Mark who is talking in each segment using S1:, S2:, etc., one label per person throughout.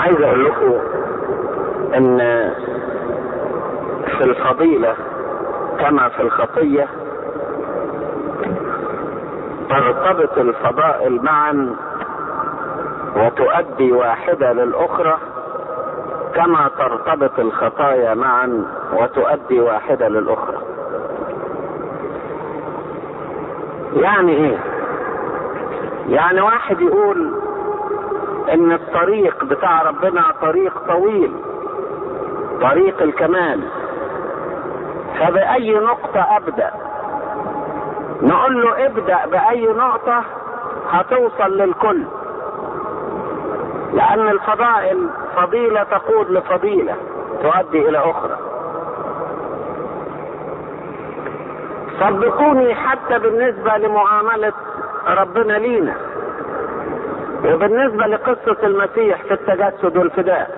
S1: عايز اقول لكم ان في الفضيلة كما في الخطية ترتبط الفضائل معا وتؤدي واحدة للأخرى كما ترتبط الخطايا معا وتؤدي واحدة للأخرى يعني ايه يعني واحد يقول ان الطريق بتاع ربنا طريق طويل طريق الكمال فبأي نقطة أبدأ نقول له ابدأ بأي نقطة هتوصل للكل لأن الفضائل فضيلة تقود لفضيلة تؤدي إلى أخرى صدقوني حتى بالنسبة لمعاملة ربنا لينا وبالنسبة لقصة المسيح في التجسد والفداء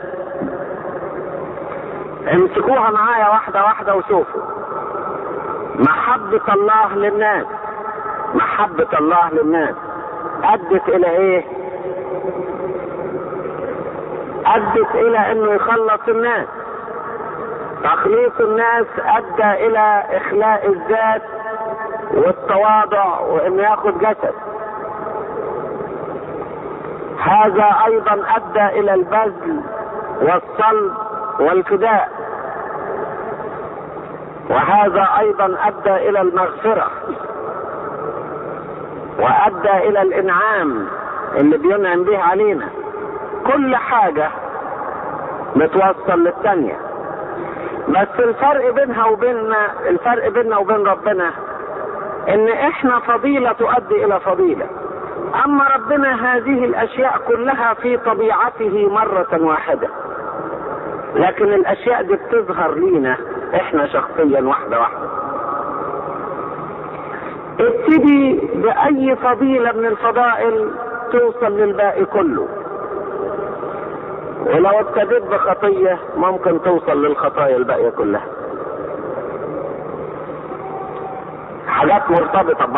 S1: امسكوها معايا واحدة واحدة وشوفوا محبة الله للناس محبة الله للناس أدت إلى إيه؟ أدت إلى إنه يخلص الناس تخليص الناس أدى إلى إخلاء الذات والتواضع وإنه ياخد جسد هذا أيضا أدى إلى البذل والصلب والفداء وهذا ايضا ادى الى المغفرة وادى الى الانعام اللي بينعم به علينا كل حاجة بتوصل للتانية بس الفرق بينها وبيننا الفرق بيننا وبين ربنا ان احنا فضيلة تؤدي الى فضيلة اما ربنا هذه الاشياء كلها في طبيعته مرة واحدة لكن الاشياء دي بتظهر لينا احنا شخصيا واحده واحده ابتدي باي فضيله من الفضائل توصل للباقي كله ولو ابتديت بخطيه ممكن توصل للخطايا الباقيه كلها حاجات مرتبطه